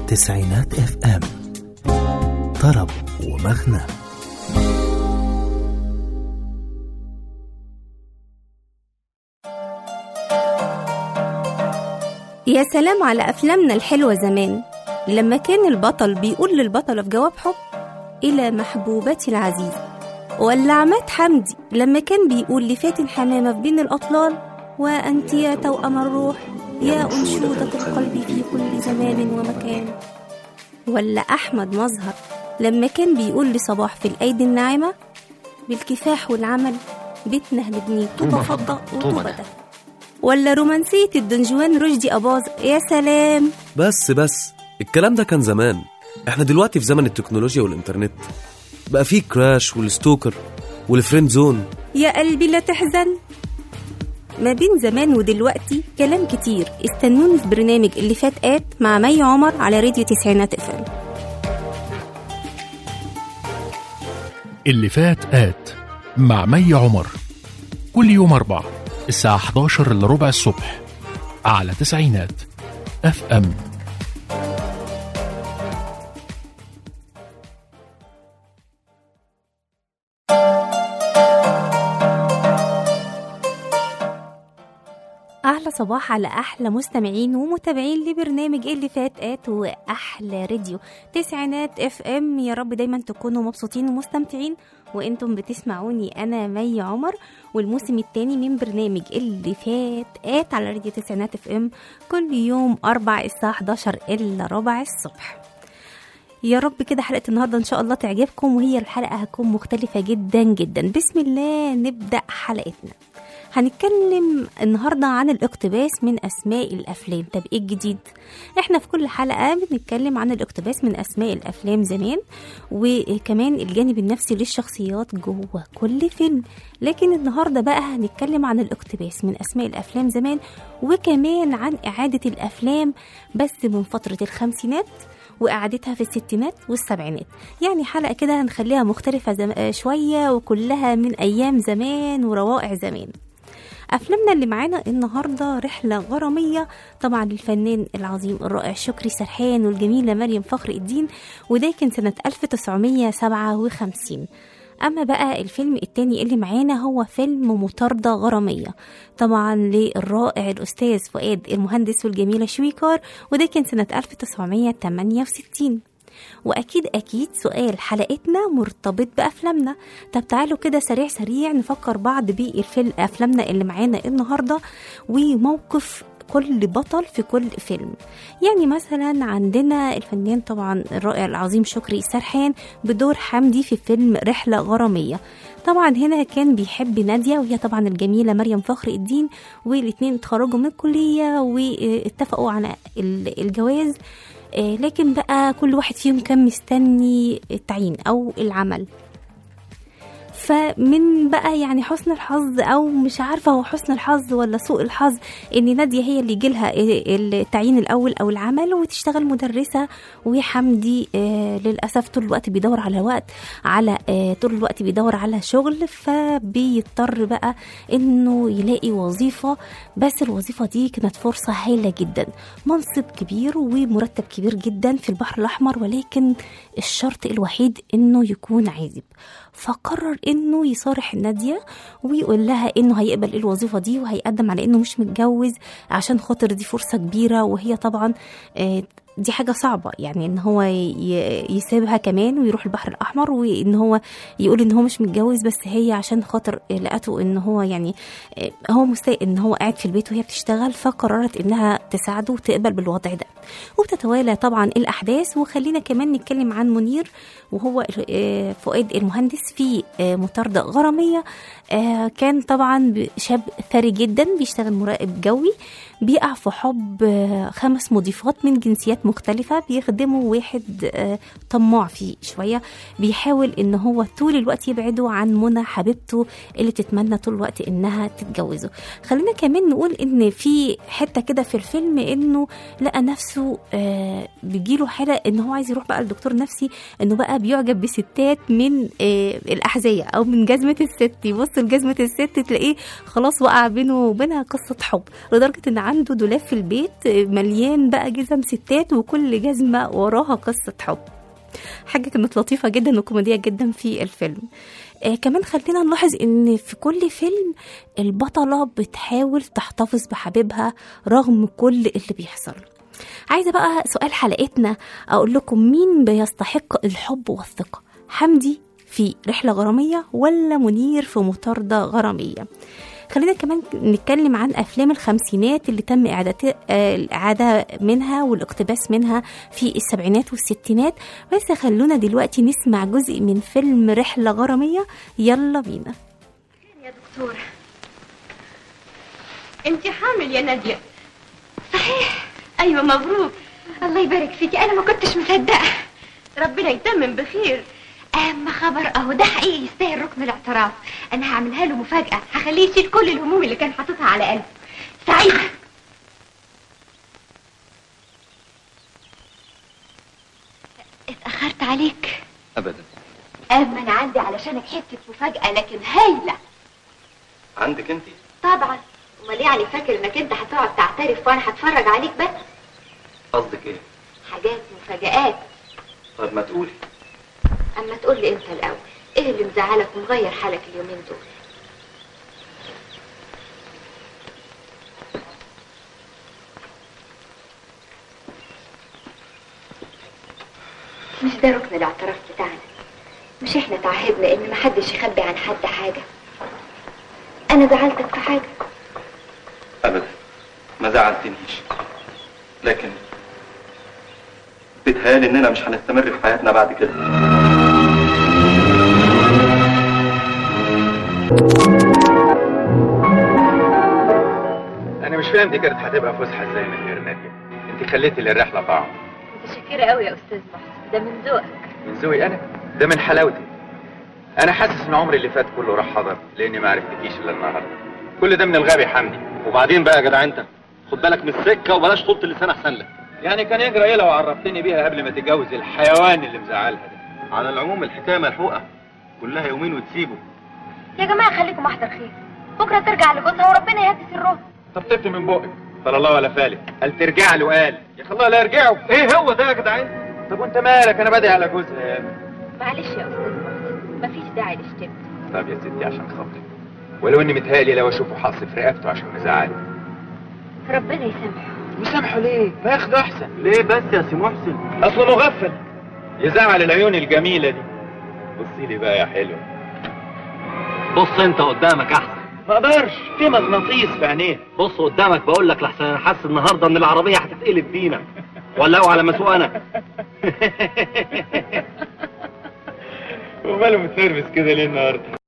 تسعينات اف ام طرب ومغنى يا سلام على أفلامنا الحلوة زمان لما كان البطل بيقول للبطلة في جواب حب إلى محبوبتي العزيزة ولا عماد حمدي لما كان بيقول لفاتن حمامة في بين الأطلال وأنت يا توأم الروح يا أنشودة القلب في كل زمان ومكان ولا أحمد مظهر لما كان بيقول لصباح في الأيدي الناعمة بالكفاح والعمل بيتنا هنبنيه طوبة فضة وطوبة ده ولا رومانسية الدنجوان رشدي أباظة يا سلام بس بس الكلام ده كان زمان احنا دلوقتي في زمن التكنولوجيا والإنترنت بقى فيه كراش والستوكر والفريند زون يا قلبي لا تحزن ما بين زمان ودلوقتي كلام كتير استنوني في برنامج اللي فات آت مع مي عمر على راديو تسعينات افلام اللي فات آت مع مي عمر كل يوم أربعة الساعة 11 إلا ربع الصبح على تسعينات اف ام أحلى صباح على أحلى مستمعين ومتابعين لبرنامج اللي فات آت وأحلى راديو تسعينات اف ام يا رب دايما تكونوا مبسوطين ومستمتعين وانتم بتسمعوني أنا مي عمر والموسم الثاني من برنامج اللي فات آت على راديو تسعينات اف ام كل يوم أربع الساعة 11 إلا ربع الصبح يا رب كده حلقة النهاردة إن شاء الله تعجبكم وهي الحلقة هتكون مختلفة جدا جدا بسم الله نبدأ حلقتنا هنتكلم النهاردة عن الاقتباس من أسماء الأفلام طب إيه الجديد؟ إحنا في كل حلقة بنتكلم عن الاقتباس من أسماء الأفلام زمان وكمان الجانب النفسي للشخصيات جوه كل فيلم لكن النهاردة بقى هنتكلم عن الاقتباس من أسماء الأفلام زمان وكمان عن إعادة الأفلام بس من فترة الخمسينات وإعادتها في الستينات والسبعينات يعني حلقة كده هنخليها مختلفة زم... شوية وكلها من أيام زمان وروائع زمان افلامنا اللي معانا النهارده رحله غراميه طبعا للفنان العظيم الرائع شكري سرحان والجميله مريم فخر الدين وده كان سنه 1957 اما بقى الفيلم التاني اللي معانا هو فيلم مطاردة غرامية طبعا للرائع الاستاذ فؤاد المهندس والجميلة شويكار وده كان سنة 1968 واكيد اكيد سؤال حلقتنا مرتبط بافلامنا طب تعالوا كده سريع سريع نفكر بعض بالفيلم افلامنا اللي معانا النهارده وموقف كل بطل في كل فيلم يعني مثلا عندنا الفنان طبعا الرائع العظيم شكري سرحان بدور حمدي في فيلم رحلة غرامية طبعا هنا كان بيحب نادية وهي طبعا الجميلة مريم فخر الدين والاتنين اتخرجوا من الكلية واتفقوا على الجواز لكن بقى كل واحد فيهم كان مستني التعيين او العمل فمن بقى يعني حسن الحظ او مش عارفه هو حسن الحظ ولا سوء الحظ ان ناديه هي اللي يجيلها التعيين الاول او العمل وتشتغل مدرسه وحمدي آه للاسف طول الوقت بيدور على وقت على آه طول الوقت بيدور على شغل فبيضطر بقى انه يلاقي وظيفه بس الوظيفه دي كانت فرصه هايله جدا منصب كبير ومرتب كبير جدا في البحر الاحمر ولكن الشرط الوحيد انه يكون عازب فقرر انه يصارح ناديه ويقول لها انه هيقبل الوظيفه دي وهيقدم على انه مش متجوز عشان خاطر دي فرصه كبيره وهي طبعا دي حاجه صعبه يعني ان هو يسيبها كمان ويروح البحر الاحمر وان هو يقول ان هو مش متجوز بس هي عشان خاطر لقته ان هو يعني هو مستاء ان هو قاعد في البيت وهي بتشتغل فقررت انها تساعده وتقبل بالوضع ده وبتتوالى طبعا الاحداث وخلينا كمان نتكلم عن منير وهو فؤاد المهندس في مطاردة غرامية كان طبعا شاب ثري جدا بيشتغل مراقب جوي بيقع في حب خمس مضيفات من جنسيات مختلفة بيخدموا واحد طماع فيه شوية بيحاول ان هو طول الوقت يبعده عن منى حبيبته اللي تتمنى طول الوقت انها تتجوزه خلينا كمان نقول ان في حتة كده في الفيلم انه لقى نفسه بيجيله حالة ان هو عايز يروح بقى لدكتور نفسي انه بقى بيعجب بستات من الاحذية او من جزمة الست يبص لجزمة الست تلاقيه خلاص وقع بينه وبينها قصة حب لدرجة ان عنده دولاب في البيت مليان بقى جزم ستات وكل جزمة وراها قصة حب حاجة كانت لطيفة جدا وكوميدية جدا في الفيلم آه كمان خلينا نلاحظ ان في كل فيلم البطلة بتحاول تحتفظ بحبيبها رغم كل اللي بيحصل عايزة بقى سؤال حلقتنا اقول لكم مين بيستحق الحب والثقة حمدي في رحلة غرامية ولا منير في مطاردة غرامية خلينا كمان نتكلم عن افلام الخمسينات اللي تم اعادة آه، الاعاده منها والاقتباس منها في السبعينات والستينات بس خلونا دلوقتي نسمع جزء من فيلم رحله غراميه يلا بينا يا دكتورة انت حامل يا نادية صحيح ايوه مبروك الله يبارك فيكي انا ما كنتش مصدقة ربنا يتمم بخير اهم خبر اهو ده حقيقي يستاهل ركن الاعتراف انا هعملها له مفاجأة هخليه يشيل كل الهموم اللي كان حاططها على قلبه سعيدة اتأخرت عليك ابدا اما انا عندي علشانك حتة مفاجأة لكن هايلة عندك انت طبعا امال يعني فاكر انك انت هتقعد تعترف وانا هتفرج عليك بس قصدك ايه حاجات مفاجآت طب ما تقولي اما تقول لي انت الاول ايه اللي مزعلك ومغير حالك اليومين دول مش ده ركن الاعتراف بتاعنا مش احنا تعهدنا ان محدش يخبي عن حد حاجة انا زعلتك في حاجة ابدا ما زعلتنيش لكن بيتهيألي اننا مش هنستمر في حياتنا بعد كده انا مش فاهم دي كانت هتبقى فسحه ازاي من غير ناديه انت خليتي للرحله طعم متشكرة قوي يا استاذ محسن ده من ذوقك من ذوقي انا ده من حلاوتي انا حاسس ان عمري اللي فات كله راح حضر لاني ما عرفتكيش الا النهارده كل ده من الغبي حمدي وبعدين بقى يا جدع انت خد بالك من السكه وبلاش طولة اللسان احسن لك يعني كان يجرى ايه لو عرفتني بيها قبل ما تتجوز الحيوان اللي مزعلها ده على العموم الحكايه ملحوقه كلها يومين وتسيبه يا جماعة خليكم احضر خير بكرة ترجع لجوزها وربنا يهدي سرهم طب طفت من بقك قال الله ولا فالك قال ترجع له قال يا اخي الله لا يرجعوا ايه هو ده يا جدعان طب وانت مالك انا بادئ على جوزها يا ابني. معلش يا استاذ محسن مفيش داعي للشتم طب يا ستي عشان خاطري ولو اني متهيألي لو اشوفه حاصف رقبته عشان مزعلني ربنا يسامحه وسامحه ليه؟ ما ياخده احسن ليه بس يا سي محسن؟ اصله مغفل يزعل العيون الجميله دي بصي لي بقى يا حلو بص انت قدامك احسن ما اقدرش في مغناطيس في عينيه بص قدامك بقول لك لحسن انا حاسس النهارده ان العربيه هتتقلب بينا ولعوا على مسوق انا وماله متنرفز كده ليه النهارده؟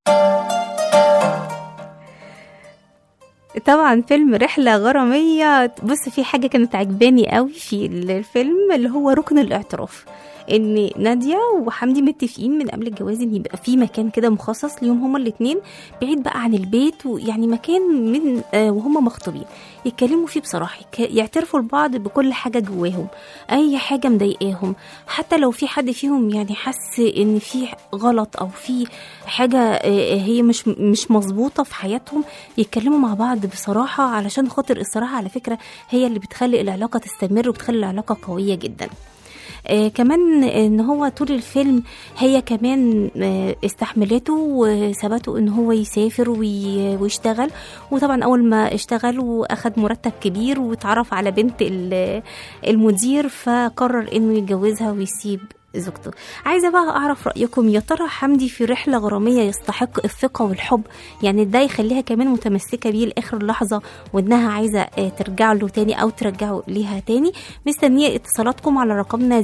طبعا فيلم رحلة غرامية بص في حاجة كانت عجباني قوي في الفيلم اللي هو ركن الاعتراف ان نادية وحمدي متفقين من قبل الجواز ان يبقى في مكان كده مخصص ليهم هما الاتنين بعيد بقى عن البيت ويعني مكان من آه وهما مخطوبين يتكلموا فيه بصراحة يك- يعترفوا لبعض بكل حاجة جواهم اي حاجة مضايقاهم حتى لو في حد فيهم يعني حس ان في غلط او في حاجة آه، هي مش مش مظبوطة في حياتهم يتكلموا مع بعض بصراحة علشان خاطر الصراحة على فكرة هي اللي بتخلي العلاقة تستمر وبتخلي العلاقة قوية جدا آه كمان ان هو طول الفيلم هي كمان آه استحملته وثبته ان هو يسافر وي- ويشتغل وطبعا اول ما اشتغل واخد مرتب كبير واتعرف على بنت ال- المدير فقرر انه يتجوزها ويسيب زوجته عايزه بقى اعرف رايكم يا ترى حمدي في رحله غراميه يستحق الثقه والحب يعني ده يخليها كمان متمسكه بيه لاخر لحظه وانها عايزه آه، ترجع له تاني او ترجعه ليها تاني مستنيه اتصالاتكم على رقمنا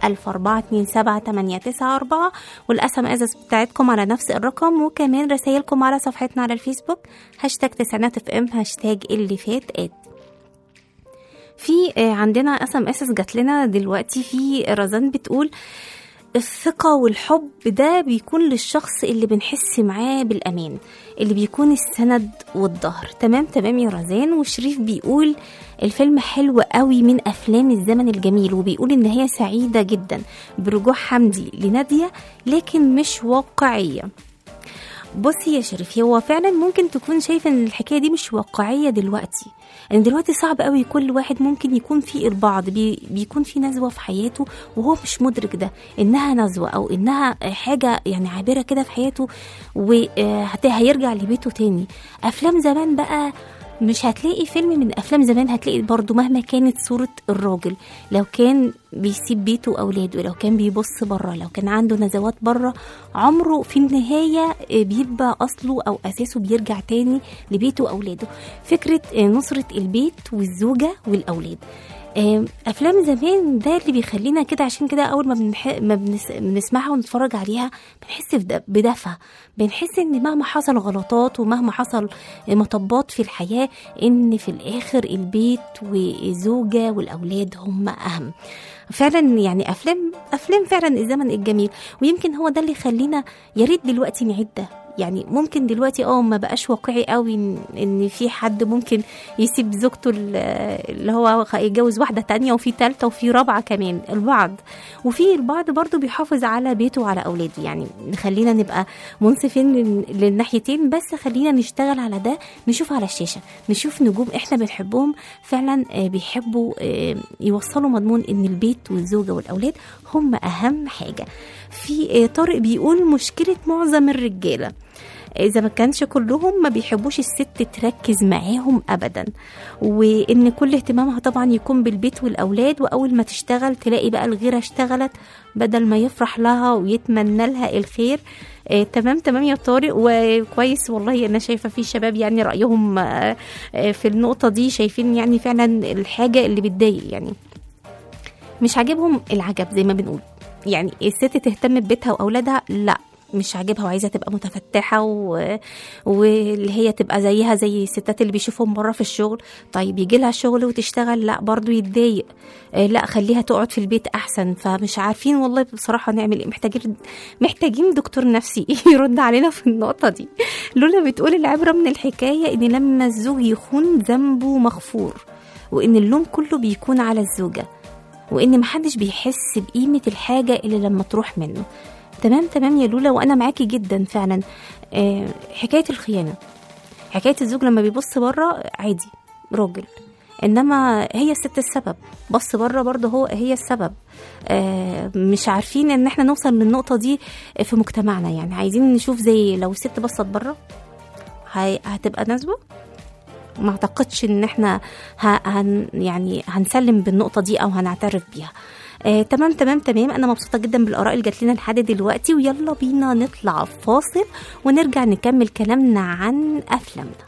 01427 والاس ام اس بتاعتكم على نفس الرقم وكمان رسائلكم على صفحتنا على الفيسبوك هاشتاج تسعينات اف ام هاشتاج اللي فات اد في آه، عندنا اس ام اس جات لنا دلوقتي في رزان بتقول الثقة والحب ده بيكون للشخص اللي بنحس معاه بالأمان اللي بيكون السند والظهر تمام تمام يا رزان وشريف بيقول الفيلم حلو قوي من أفلام الزمن الجميل وبيقول إن هي سعيدة جدا برجوع حمدي لنادية لكن مش واقعية بصي يا شريف هو فعلا ممكن تكون شايف ان الحكايه دي مش واقعيه دلوقتي ان دلوقتي صعب قوي كل واحد ممكن يكون في البعض بي بيكون في نزوه في حياته وهو مش مدرك ده انها نزوه او انها حاجه يعني عابره كده في حياته وهيرجع لبيته تاني افلام زمان بقى مش هتلاقي فيلم من افلام زمان هتلاقي برضو مهما كانت صورة الراجل لو كان بيسيب بيته واولاده لو كان بيبص بره لو كان عنده نزوات بره عمره في النهاية بيبقى اصله او اساسه بيرجع تاني لبيته واولاده فكرة نصرة البيت والزوجة والاولاد آم، افلام زمان ده اللي بيخلينا كده عشان كده اول ما, بنح... ما بنس... بنسمعها ونتفرج عليها بنحس بد... بدفى بنحس ان مهما حصل غلطات ومهما حصل مطبات في الحياه ان في الاخر البيت والزوجه والاولاد هم اهم فعلا يعني افلام افلام فعلا الزمن الجميل ويمكن هو ده اللي يخلينا يا ريت دلوقتي نعيد ده يعني ممكن دلوقتي اه ما بقاش واقعي قوي ان, إن في حد ممكن يسيب زوجته ال- اللي هو يتجوز واحده تانية وفي تالتة وفي رابعه كمان البعض وفي البعض برضو بيحافظ على بيته وعلى اولاده يعني خلينا نبقى منصفين لل- للناحيتين بس خلينا نشتغل على ده نشوف على الشاشه نشوف نجوم احنا بنحبهم فعلا آه، بيحبوا آه، يوصلوا مضمون ان البيت والزوجه والاولاد هم اهم حاجه في آه، طارق بيقول مشكله معظم الرجاله اذا ما كانش كلهم ما بيحبوش الست تركز معاهم ابدا وان كل اهتمامها طبعا يكون بالبيت والاولاد واول ما تشتغل تلاقي بقى الغيره اشتغلت بدل ما يفرح لها ويتمنى لها الخير آه تمام تمام يا طارق وكويس والله انا شايفه في شباب يعني رايهم آه آه في النقطه دي شايفين يعني فعلا الحاجه اللي بتضايق يعني مش عاجبهم العجب زي ما بنقول يعني الست تهتم ببيتها واولادها لا مش عاجبها وعايزه تبقى متفتحه و... واللي هي تبقى زيها زي الستات اللي بيشوفهم بره في الشغل طيب يجي لها شغل وتشتغل لا برضو يتضايق آه، لا خليها تقعد في البيت احسن فمش عارفين والله بصراحه نعمل ايه محتاجين محتاجين دكتور نفسي يرد علينا في النقطه دي لولا بتقول العبره من الحكايه ان لما الزوج يخون ذنبه مغفور وان اللوم كله بيكون على الزوجه وان محدش بيحس بقيمه الحاجه اللي لما تروح منه تمام تمام يا لولا وانا معاكي جدا فعلا آه حكايه الخيانه حكايه الزوج لما بيبص بره عادي راجل انما هي الست السبب بص بره برضه هو هي السبب آه مش عارفين ان احنا نوصل للنقطه دي في مجتمعنا يعني عايزين نشوف زي لو الست بصت بره هي- هتبقى نزوه ما اعتقدش ان احنا ه- هن يعني هنسلم بالنقطه دي او هنعترف بيها آه، تمام تمام تمام انا مبسوطه جدا بالاراء اللي جات لنا لحد دلوقتي ويلا بينا نطلع فاصل ونرجع نكمل كلامنا عن افلامنا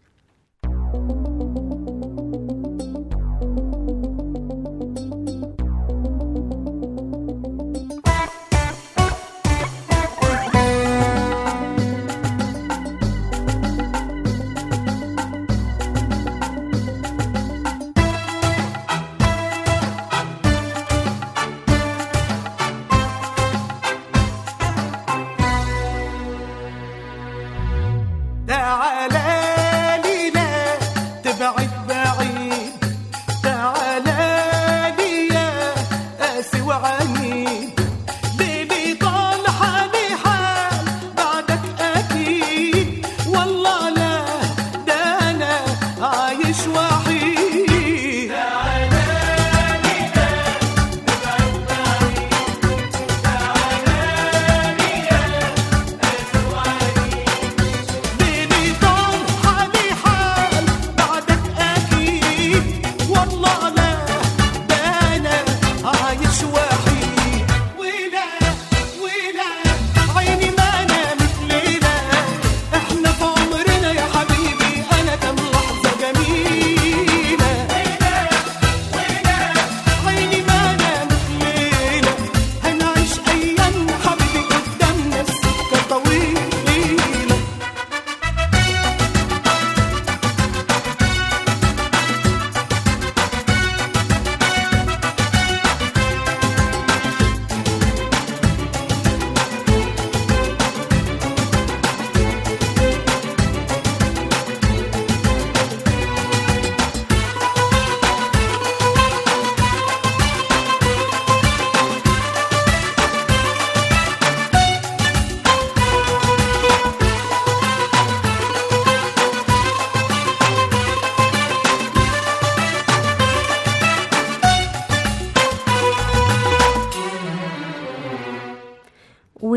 تعالى لي لا تبعد بعيد تعالى لي يا قاسي وعنيد بيبي طال حالي حال بعدك أكيد والله لا ده أنا عايش وحيد تعالى لي لا تبعد بعيد تعالى لي يا قاسي وعنيد بيبي طال حالي حال بعدك أكيد والله لا ده أنا عايش وحيد ولا ولا عيني ما نامت ليلة احنا في عمرنا يا حبيبي أنا كم لحظة جميلة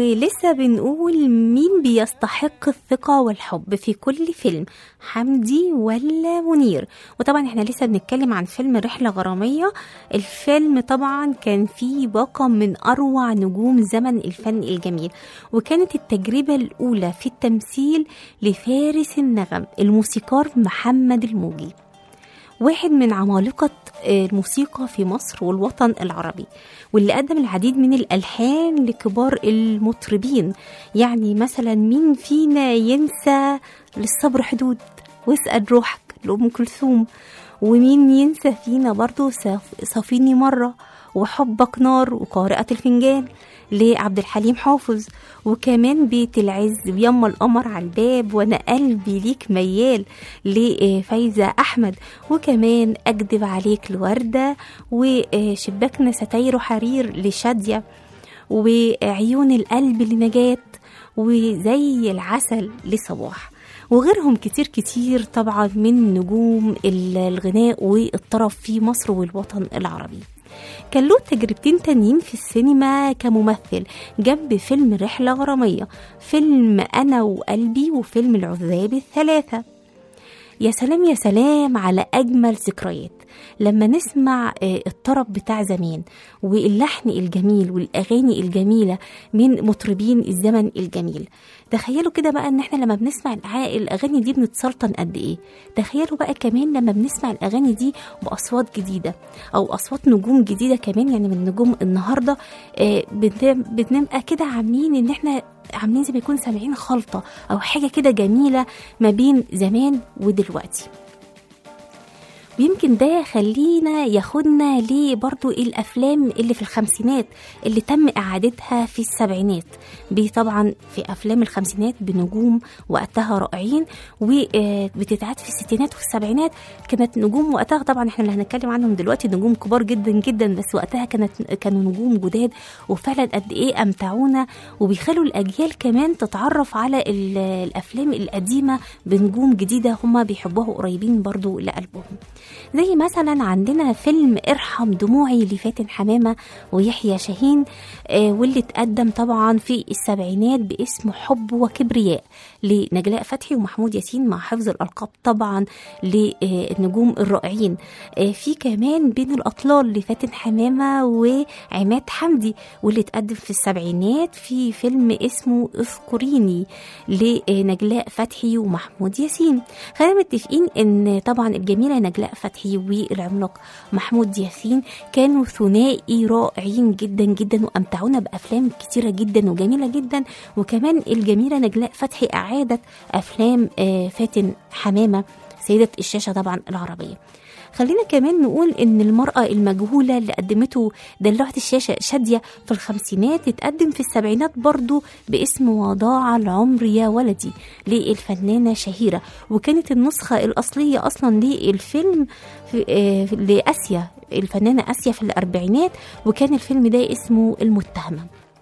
ولسه بنقول مين بيستحق الثقة والحب في كل فيلم حمدي ولا منير وطبعا احنا لسه بنتكلم عن فيلم رحلة غرامية الفيلم طبعا كان فيه باقة من أروع نجوم زمن الفن الجميل وكانت التجربة الأولى في التمثيل لفارس النغم الموسيقار محمد الموجي واحد من عمالقة الموسيقى في مصر والوطن العربي واللي قدم العديد من الألحان لكبار المطربين يعني مثلا مين فينا ينسى للصبر حدود واسأل روحك لأم كلثوم ومين ينسى فينا برضو صف- صافيني مرة وحبك نار وقارئة الفنجان لعبد الحليم حافظ وكمان بيت العز ويما القمر على الباب وانا قلبي ليك ميال لفايزة احمد وكمان اكدب عليك لوردة وشباكنا ستاير حرير لشادية وعيون القلب لنجاة وزي العسل لصباح وغيرهم كتير كتير طبعا من نجوم الغناء والطرب في مصر والوطن العربي كان له تجربتين تانيين في السينما كممثل جنب فيلم رحلة غرامية فيلم أنا وقلبي وفيلم العذاب الثلاثة يا سلام يا سلام على أجمل ذكريات لما نسمع آه، الطرب بتاع زمان واللحن الجميل والأغاني الجميلة من مطربين الزمن الجميل تخيلوا كده بقى ان احنا لما بنسمع الأع- الاغاني دي بنتسلطن قد ايه تخيلوا بقى كمان لما بنسمع الاغاني دي باصوات جديده او اصوات نجوم جديده كمان يعني من نجوم النهارده آه، بن- بنبقى كده عاملين ان احنا عاملين زي ما يكون سامعين خلطه او حاجه كده جميله ما بين زمان ودلوقتي ويمكن ده خلينا ياخدنا لبرضو الافلام اللي في الخمسينات اللي تم اعادتها في السبعينات بي طبعا في افلام الخمسينات بنجوم وقتها رائعين وبتتعاد في الستينات والسبعينات كانت نجوم وقتها طبعا احنا اللي هنتكلم عنهم دلوقتي نجوم كبار جدا جدا بس وقتها كانت كانوا نجوم جداد وفعلا قد ايه امتعونا وبيخلوا الاجيال كمان تتعرف على ال- الافلام القديمه بنجوم جديده هم بيحبوها قريبين برضو لقلبهم زي مثلا عندنا فيلم ارحم دموعي لفاتن حمامة ويحيى شاهين آه، واللي اتقدم طبعا في السبعينات باسم حب وكبرياء لنجلاء فتحي ومحمود ياسين مع حفظ الألقاب طبعا للنجوم الرائعين آه، في كمان بين الأطلال لفاتن حمامة وعماد حمدي واللي اتقدم في السبعينات في فيلم اسمه اذكريني لنجلاء فتحي ومحمود ياسين خلينا متفقين ان طبعا الجميله نجلاء فتحي والعملاق محمود ياسين كانوا ثنائي رائعين جدا جدا وامتعونا بافلام كتيره جدا وجميله جدا وكمان الجميله نجلاء فتحي اعادت افلام آه، فاتن حمامه سيده الشاشه طبعا العربيه خلينا كمان نقول ان المرأة المجهولة اللي قدمته دلوعة الشاشة شادية في الخمسينات اتقدم في السبعينات برضو باسم وضاع العمر يا ولدي للفنانة شهيرة وكانت النسخة الأصلية أصلا للفيلم في آه، لآسيا الفنانة آسيا في الأربعينات وكان الفيلم ده اسمه المتهمة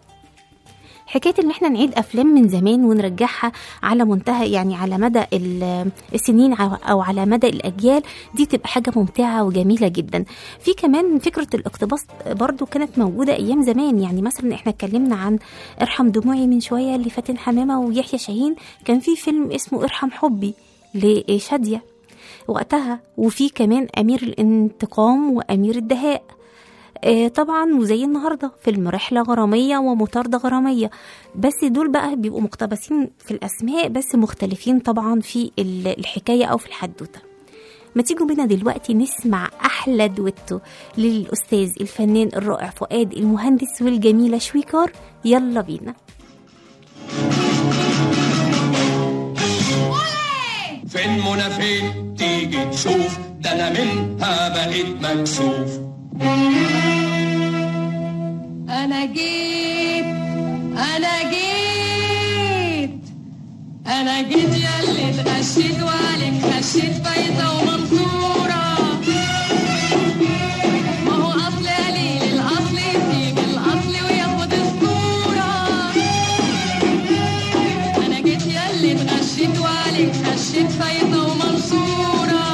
حكايه ان احنا نعيد افلام من زمان ونرجعها على منتهى يعني على مدى ال- السنين او أو على مدى الاجيال دي تبقى حاجه ممتعه وجميله جدا في كمان فكره الاقتباس برضو كانت موجوده ايام زمان يعني مثلا احنا اتكلمنا عن ارحم دموعي من شويه لفاتن حمامه ويحيى شاهين كان في فيلم اسمه ارحم حبي لشاديه وقتها وفي كمان امير الانتقام وامير الدهاء آه، طبعا وزي النهارده فيلم رحله غراميه ومطارده غراميه بس دول بقى بيبقوا مقتبسين في الاسماء بس مختلفين طبعا في ال- الحكايه او في الحدوته ما تيجوا بينا دلوقتي نسمع احلى دويتو للاستاذ الفنان الرائع فؤاد المهندس والجميله شويكار يلا بينا فين منى فين تيجي تشوف ده انا منها بقيت مكسوف أنا جيت أنا جيت أنا جيت ياللي اتغشيت وعليك خشيت فايتة ومنصورة ما هو أصل قليل الأصل يسيب الأصل وياخد الصورة أنا جيت ياللي اتغشيت وعليك خشيت فايتة ومنصورة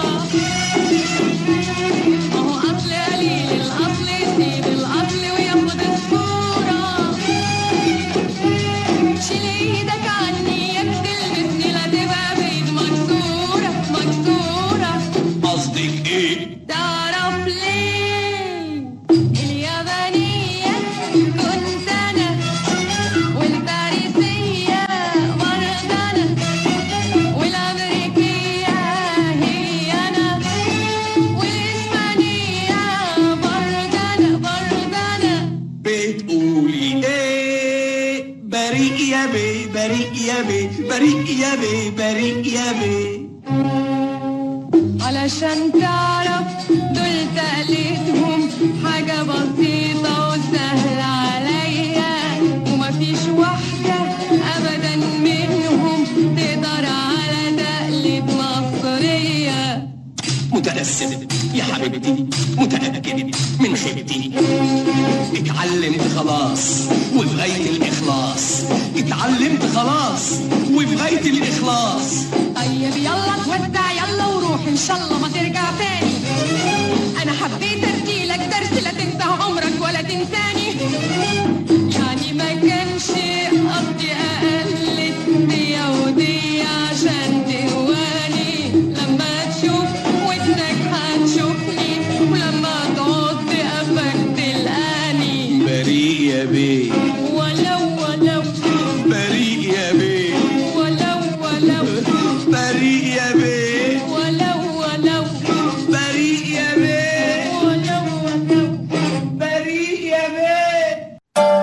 ما هو أصل قليل الأصل يسيب الأصل وياخد الصورة بيه بريء يا بيه علشان تعرف دول تقليدهم حاجة بسيطة وسهلة عليا ومفيش واحدة أبدا منهم تقدر على تقليد مصرية متأسف يا حبيبتي متأكد من خيبتي اتعلمت خلاص وبغاية الإخلاص اتعلمت خلاص وبغاية الإخلاص طيب يلا تودع يلا وروح ان شاء الله ما ترجع تاني انا حبيت اديلك درس لا تنسى عمرك ولا تنساني يعني ما كانش قصدي اقلد دي ودي عشان تهواني لما تشوف ودنك هتشوفني ولما تقعد قفك تلقاني بريء يا بيه ولو ولو بريء يا بيه ولو ولو بريء يا بيه ولو ولو بريء يا بيه ولو ولو بريء يا بيه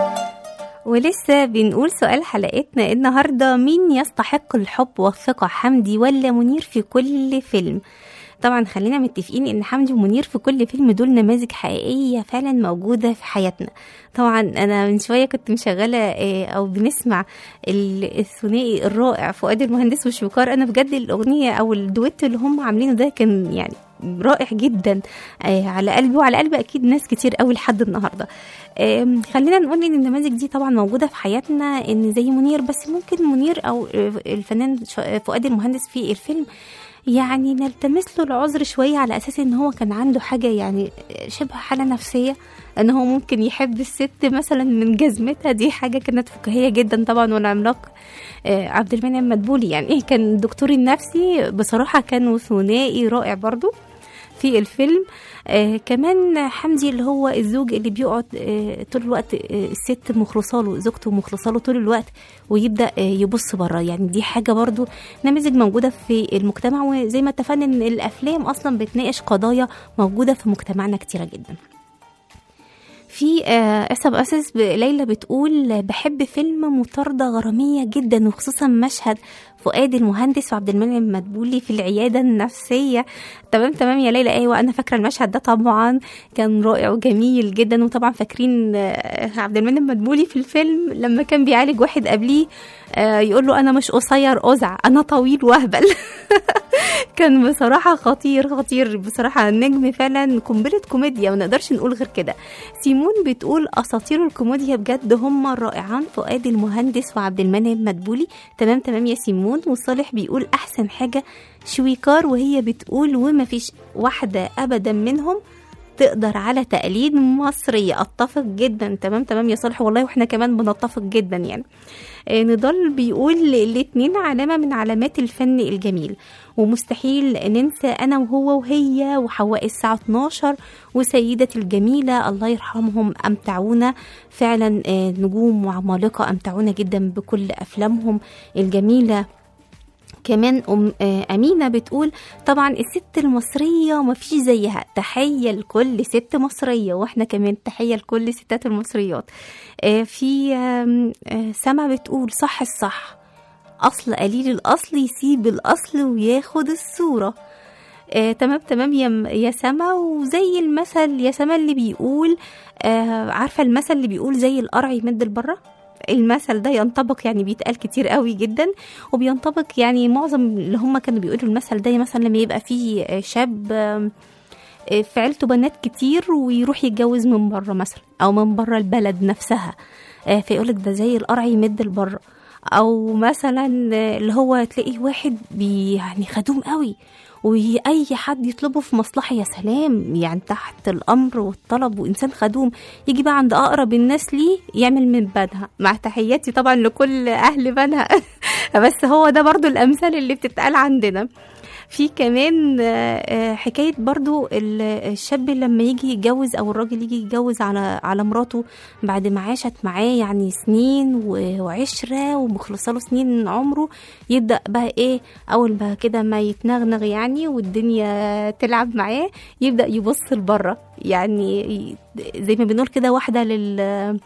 ولسه بنقول سؤال حلقتنا النهارده مين يستحق الحب والثقة حمدي ولا منير في كل فيلم طبعا خلينا متفقين ان حمدي ومنير في كل فيلم دول نماذج حقيقيه فعلا موجوده في حياتنا طبعا انا من شويه كنت مشغله آه، او بنسمع ال- الثنائي الرائع فؤاد المهندس وشويكار انا بجد الاغنيه او الدويت اللي هم عاملينه ده كان يعني رائع جدا آه، على قلبي وعلى قلب اكيد ناس كتير قوي لحد النهارده آم، خلينا نقول ان النماذج دي طبعا موجوده في حياتنا ان زي منير بس ممكن منير او آه، الفنان ش- فؤاد المهندس في الفيلم يعني نلتمس له العذر شويه على اساس ان هو كان عنده حاجه يعني شبه حاله نفسيه ان هو ممكن يحب الست مثلا من جزمتها دي حاجه كانت فكاهيه جدا طبعا والعملاق آه، عبد المنعم مدبولي يعني كان الدكتور النفسي بصراحه كان ثنائي رائع برضو في الفيلم آه كمان حمدي اللي هو الزوج اللي بيقعد آه طول الوقت آه الست مخلصه له زوجته مخلصه له طول الوقت ويبدا آه يبص بره يعني دي حاجه برضو نماذج موجوده في المجتمع وزي ما اتفقنا ان الافلام اصلا بتناقش قضايا موجوده في مجتمعنا كتيره جدا في آه، اسب اسس ب- ليلى بتقول بحب فيلم مطاردة غرامية جدا وخصوصا مشهد فؤاد المهندس وعبد المنعم مدبولي في العيادة النفسية تمام تمام يا ليلى ايوه انا فاكرة المشهد ده طبعا كان رائع وجميل جدا وطبعا فاكرين آه، عبد المنعم مدبولي في الفيلم لما كان بيعالج واحد قبليه آه، يقول له انا مش قصير ازع انا طويل واهبل كان بصراحة خطير خطير بصراحة النجم فعلا قنبلة كوميديا ما نقدرش نقول غير كده سيمون بتقول أساطير الكوميديا بجد هم الرائعان فؤاد المهندس وعبد المنعم مدبولي تمام تمام يا سيمون وصالح بيقول أحسن حاجة شويكار وهي بتقول وما فيش واحدة أبدا منهم تقدر على تقليد مصري اتفق جدا تمام تمام يا صالح والله واحنا كمان بنتفق جدا يعني آه، نضال بيقول الاتنين علامة من علامات الفن الجميل ومستحيل ننسى أنا وهو وهي وحواء الساعة 12 وسيدة الجميلة الله يرحمهم أمتعونا فعلا آه، نجوم وعمالقة أمتعونا جدا بكل أفلامهم الجميلة كمان أم آه، أمينة بتقول طبعا الست المصرية مفيش زيها تحية لكل ست مصرية واحنا كمان تحية لكل ستات المصريات آه، في آم، آه، سما بتقول صح الصح أصل قليل الأصل يسيب الأصل وياخد الصورة آه، تمام تمام يا يا سما وزي المثل يا سما اللي بيقول آه، عارفة المثل اللي بيقول زي القرع يمد البره المثل ده ينطبق يعني بيتقال كتير قوي جدا وبينطبق يعني معظم اللي هم كانوا بيقولوا المثل ده مثلا لما يبقى فيه آه، شاب آم، آه، في عيلته بنات كتير ويروح يتجوز من بره مثلا او من بره البلد نفسها آه، فيقولك ده زي القرع يمد البره او مثلا آه، اللي هو تلاقيه واحد بي يعني خدوم قوي واي حد يطلبه في مصلحه يا سلام يعني تحت الامر والطلب وانسان خدوم يجي بقى عند اقرب الناس ليه يعمل من بنها مع تحياتي طبعا لكل اهل بنها بس هو ده برضو الامثال اللي بتتقال عندنا في كمان آه، آه، حكايه برضو ال- الشاب لما يجي يتجوز او الراجل يجي يتجوز على على مراته بعد ما عاشت معاه يعني سنين و- وعشره ومخلصه له سنين عمره يبدا بقى ايه اول ما كده ما يتنغنغ يعني والدنيا تلعب معاه يبدا يبص لبره يعني ي- زي ما بنقول كده واحده لل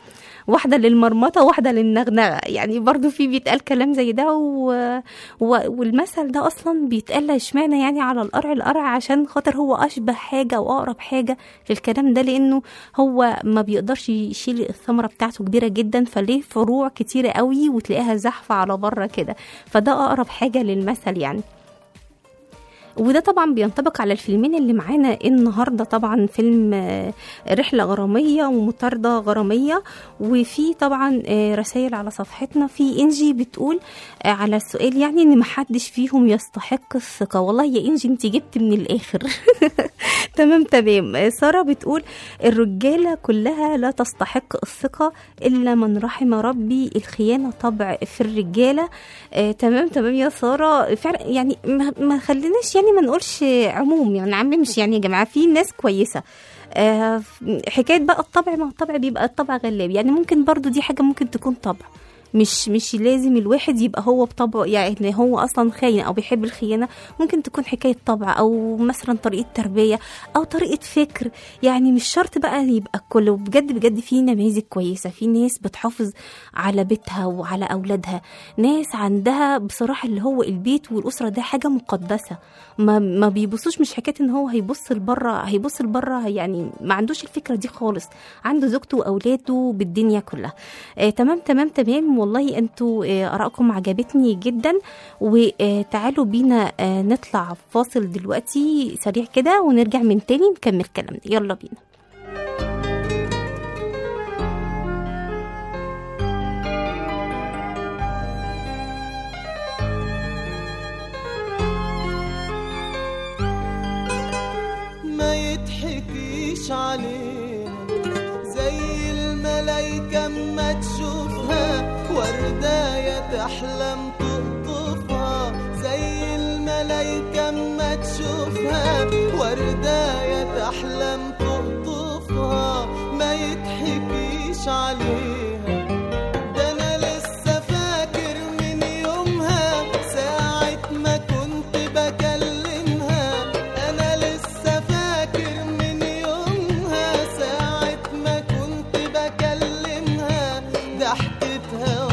واحده للمرمطه واحده للنغنغه يعني برضو في بيتقال كلام زي ده و... و... والمثل ده اصلا بيتقال اشمعنى يعني على القرع القرع عشان خاطر هو اشبه حاجه واقرب حاجه للكلام ده لانه هو ما بيقدرش يشيل الثمره بتاعته كبيره جدا فليه فروع كتيره قوي وتلاقيها زحفه على بره كده فده اقرب حاجه للمثل يعني وده طبعا بينطبق على الفيلمين اللي معانا النهارده طبعا فيلم آه، رحله غراميه ومطارده غراميه وفي طبعا آه، رسائل على صفحتنا في انجي بتقول آه، على السؤال يعني ان محدش فيهم يستحق الثقه والله يا انجي انت جبت من الاخر تمام تمام آه، ساره بتقول الرجاله كلها لا تستحق الثقه الا من رحم ربي الخيانه طبع في الرجاله آه تمام تمام يا ساره فعلا يعني ما, ما خليناش يعني ما نقولش عموم يعني عممش يعني يا جماعه في ناس كويسه آه حكايه بقى الطبع ما الطبع بيبقى الطبع غلاب يعني ممكن برضو دي حاجه ممكن تكون طبع مش مش لازم الواحد يبقى هو بطبعه يعني هو اصلا خاين او بيحب الخيانه ممكن تكون حكايه طبع او مثلا طريقه تربيه او طريقه فكر يعني مش شرط بقى يبقى الكل وبجد بجد في نماذج كويسه في ناس بتحافظ على بيتها وعلى اولادها ناس عندها بصراحه اللي هو البيت والاسره ده حاجه مقدسه ما ما بيبصوش مش حكايه ان هو هيبص لبره هيبص لبره يعني ما عندوش الفكره دي خالص عنده زوجته واولاده بالدنيا كلها آه تمام تمام تمام والله انتوا آه ارائكم عجبتني جدا وتعالوا بينا آه نطلع فاصل دلوقتي سريع كده ونرجع من تاني نكمل كلامنا يلا بينا ما يضحكيش علينا زي الملايكة اما تشوفها ورداية تحلم تقطفها زي الملايكة اما تشوفها ورداية تحلم تقطفها ما يضحكيش عليها ده انا لسه فاكر من يومها ساعة ما كنت بكلمها انا لسه فاكر من يومها ساعة ما كنت بكلمها ضحكتها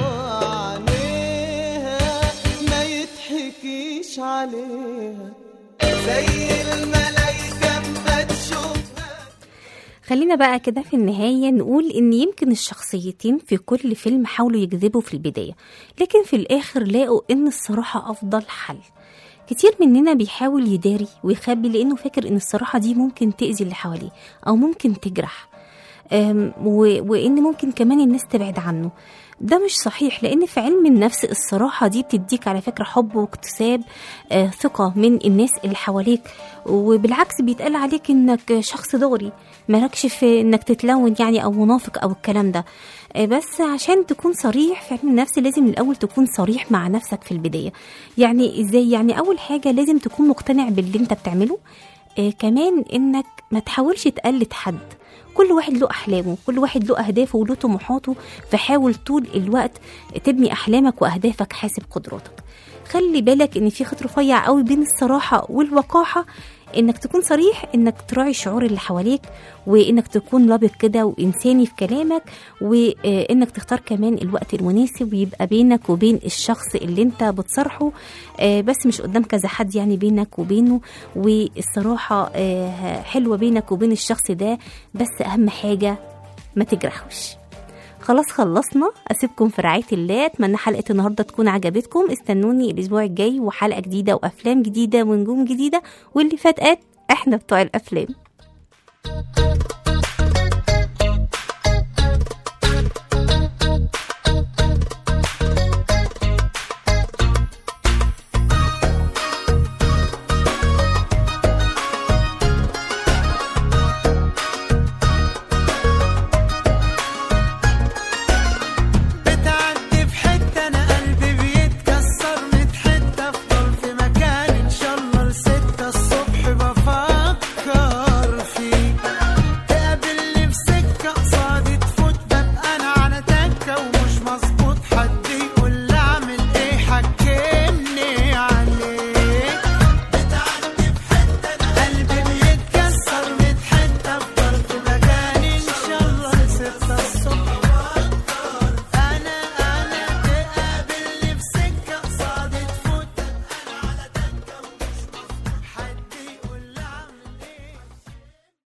وعينيها ما يضحكيش عليها زي الملايكة ما تشوف خلينا بقى كده في النهاية نقول إن يمكن الشخصيتين في كل فيلم حاولوا يكذبوا في البداية لكن في الآخر لاقوا إن الصراحة أفضل حل كتير مننا بيحاول يداري ويخبي لأنه فاكر إن الصراحة دي ممكن تأذي اللي حواليه أو ممكن تجرح أم، و- وإن ممكن كمان الناس تبعد عنه ده مش صحيح لأن في علم النفس الصراحة دي بتديك على فكرة حب واكتساب آه، ثقة من الناس اللي حواليك وبالعكس بيتقال عليك إنك شخص دغري مالكش في إنك تتلون يعني أو منافق أو الكلام ده آه، بس عشان تكون صريح في علم النفس لازم الأول تكون صريح مع نفسك في البداية يعني إزاي يعني أول حاجة لازم تكون مقتنع باللي أنت بتعمله آه، كمان إنك ما تحاولش تقلد حد كل واحد له احلامه كل واحد له اهدافه وله طموحاته فحاول طول الوقت تبني احلامك واهدافك حاسب قدراتك خلي بالك ان في خط رفيع قوي بين الصراحه والوقاحه انك تكون صريح انك تراعي الشعور اللي حواليك وانك تكون لابق كده وانساني في كلامك وانك تختار كمان الوقت المناسب ويبقى بينك وبين الشخص اللي انت بتصارحه آه، بس مش قدام كذا حد يعني بينك وبينه والصراحه آه، حلوه بينك وبين الشخص ده بس اهم حاجه ما تجرحوش خلاص خلصنا اسيبكم في رعايه الله اتمنى حلقه النهارده تكون عجبتكم استنوني الاسبوع الجاي وحلقه جديده وافلام جديده ونجوم جديده واللي فات احنا بتوع الافلام